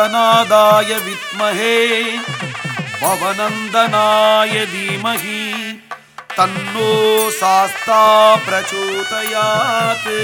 பூதநாதாய வித்மஹே பவனந்தனாய தீமஹி தன்னோ சாஸ்தா பிரச்சோதயாத்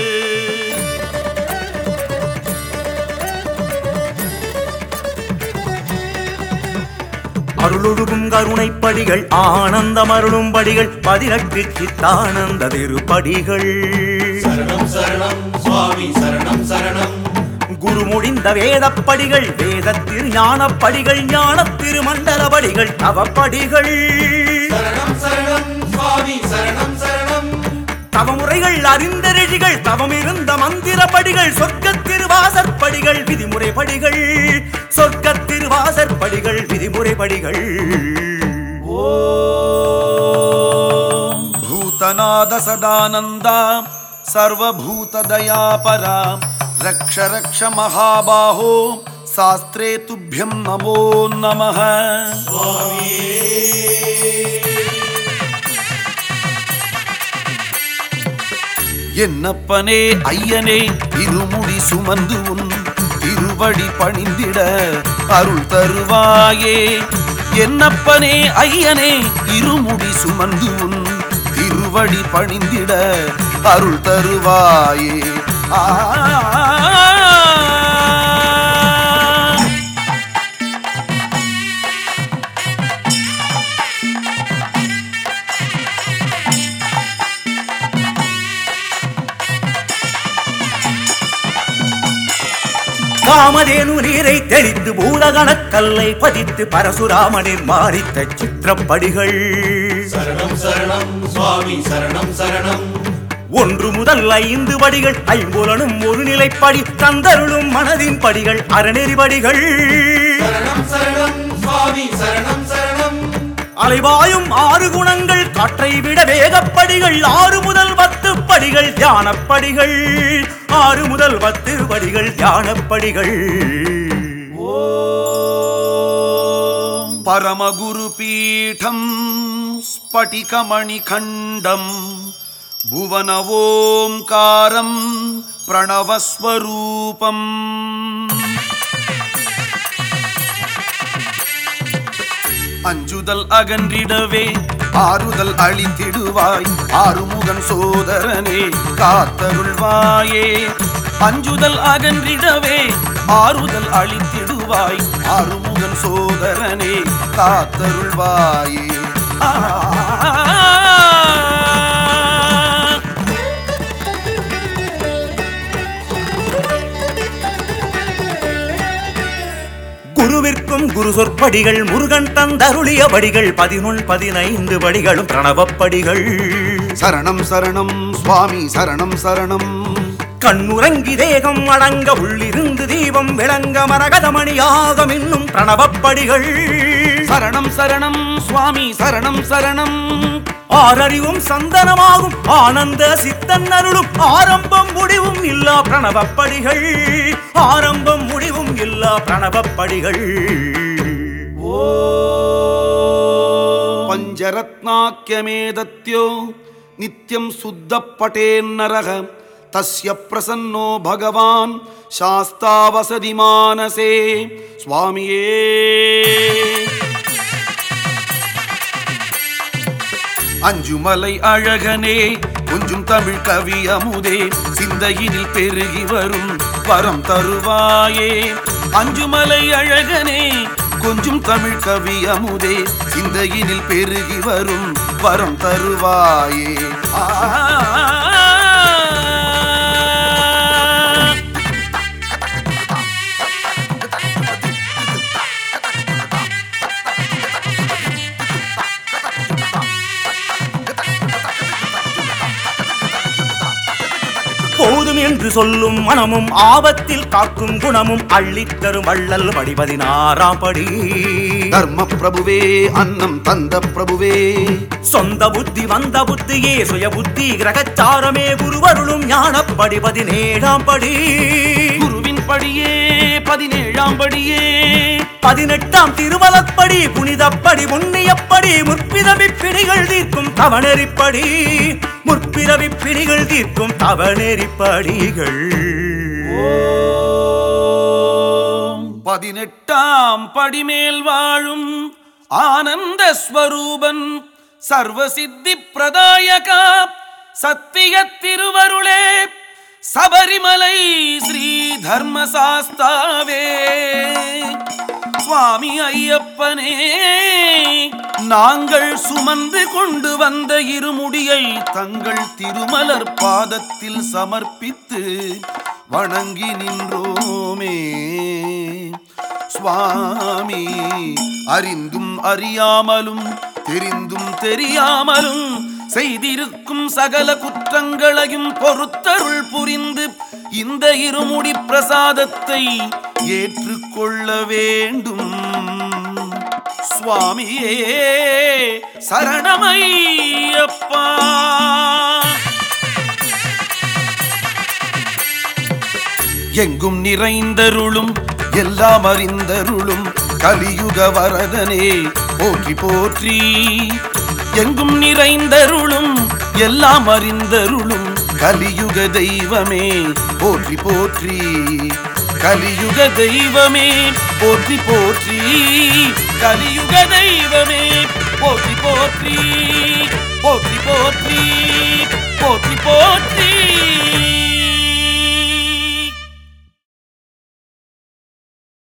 அருளொழுகும் கருணைப்படிகள் ஆனந்தம் அருளும் படிகள் பதினெட்டு சித்தானந்த திருப்படிகள் சரணம் சரணம் சுவாமி சரணம் சரணம் குரு முடிந்த வேதப்படிகள் வேதத்திரு ஞானப்படிகள் ஞான திருமண்டலபடிகள் தவப்படிகள் சரணம் சரணம் சுவாமி சரணம் சரணம் தவமுறைகள் அறிந்த ரிஷிகள் தவம் இருந்த மந்திரப்படிகள் சொர்க்கத் திருவாசற்படிகள் விதிமுறை படிகள் சொர்க்கத் திருவாசற்படிகள் விதிமுறை படிகள் भूतनाद सदानन्दा सर्वभूतदयापरा रक्ष रक्ष महाबाहो शास्त्रे तुभ्यं नमो नमः என்னப்பனே ஐயனே இருமுடி சுமந்து உன் திருவடி பணிந்திட அருள் தருவாயே என்னப்பனே ஐயனே இருமுடி சுமந்து உன் திருவடி பணிந்திட அருள் தருவாயே ஆ காமதேனு நீரை தெளித்து பூதகணக் கல்லை பதித்து பரசுராமனின் மாறித்த சித்திரப்படிகள் சரணம் சரணம் சுவாமி சரணம் சரணம் ஒன்று முதல் ஐந்து படிகள் ஐம்புலனும் ஒரு நிலைப்படி தந்தருளும் மனதின் படிகள் அறநெறிபடிகள் சரணம் சரணம் சுவாமி சரணம் சரணம் அலைவாயும் ஆறு குணங்கள் காற்றை விட வேகப்படிகள் ஆறு முதல் பத்து படிகள் தியானப்படிகள் ஆறு முதல் பத்து படிகள் தியானப்படிகள் परमगुरुपीठं स्फटिकमणिखण्डं भुवन ओङ्कारं प्रणवस्वरूपम् அஞ்சுதல் அகன்றிடவே ஆறுதல் அளித்திடுவாய் ஆறுமுகன் சோதரனே காத்தருள்வாயே அஞ்சுதல் அகன்றிடவே ஆறுதல் அளித்திடுவாய் ஆறுமுகன் சோதரனே காத்தருள்வாயே ஆ குருவிற்கும் குரு சொற்படிகள் முருகன் தந்தருளிய படிகள் பதினொன் பதினைந்து படிகளும் பிரணவப்படிகள் சரணம் சரணம் சுவாமி சரணம் சரணம் கண்ணுறங்கி தேகம் அடங்க உள்ளிருந்து தீபம் விளங்க மரகதமணியாக இன்னும் பிரணவப்படிகள் சரணம் சரணம் சுவாமி சரணம் சரணம் ஆறறிவும் சந்தனமாகும் ஆனந்த சித்தன் அருளும் ஆரம்பம் முடிவும் இல்லா பிரணவப்படிகள் ஆரம்பம் முடிவும் இல்லா பிரணவப்படிகள் பஞ்சரத்னாக்கியமேதத்யோ நித்யம் சுத்தப்பட்டேன்னரக தஸ்ய பிரசன்னோ பகவான் சாஸ்தாவசதி மானசே சுவாமியே அஞ்சுமலை அழகனே கொஞ்சம் தமிழ் கவி அமுதே சிந்தையினில் பெருகி வரும் வரம் தருவாயே அஞ்சுமலை அழகனே கொஞ்சம் தமிழ் கவி அமுதே சிந்தையினில் பெருகி வரும் வரம் தருவாயே ஆ போதும் என்று சொல்லும் மனமும் ஆபத்தில் காக்கும் குணமும் அள்ளித்தரும் வள்ளல் படி பதினாறாம் படி தர்ம பிரபுவே அன்னம் தந்த பிரபுவே சொந்த புத்தி வந்த புத்தியே சுய புத்தி கிரகச்சாரமே குருவருளும் ஞானப்படி பதினேழாம் படி குருவின் படியே பதினேழாம் படியே பதினெட்டாம் திருவலப்படி புனிதப்படி புண்ணியப்படி முற்பிறவி பிணிகள் தீர்க்கும் தவணெறிப்படி முற்பிறவி பிணிகள் தீர்க்கும் தவணெறிப்படிகள் ஓம் பதினெட்டாம் படிமேல் வாழும் ஆனந்த ஸ்வரூபன் சர்வசித்தி பிரதாயகா சத்திய திருவருளே சபரிமலை ஸ்ரீ தர்மசாஸ்தாவே சுவாமி ஐயப்பனே நாங்கள் சுமந்து கொண்டு வந்த இருமுடியை தங்கள் திருமலர் பாதத்தில் சமர்ப்பித்து வணங்கி நின்றோமே சுவாமி அறிந்தும் அறியாமலும் தெரிந்தும் தெரியாமலும் செய்திருக்கும் சகல குற்றங்களையும் பொறுத்தருள் புரிந்து இந்த இருமுடி பிரசாதத்தை ஏற்றுக்கொள்ள வேண்டும் சுவாமியே சரணமையப்பா எங்கும் நிறைந்தருளும் எல்லாம் அறிந்தருளும் கலியுக வரதனே போற்றி போற்றி எங்கும் நிறைந்தருளும் எல்லாம் அறிந்தருளும் கலியுக தெய்வமே போற்றி போற்றி கலியுக தெய்வமே போற்றி போற்றி கலியுக தெய்வமே போற்றி போற்றி போற்றி போற்றி போற்றி போற்றி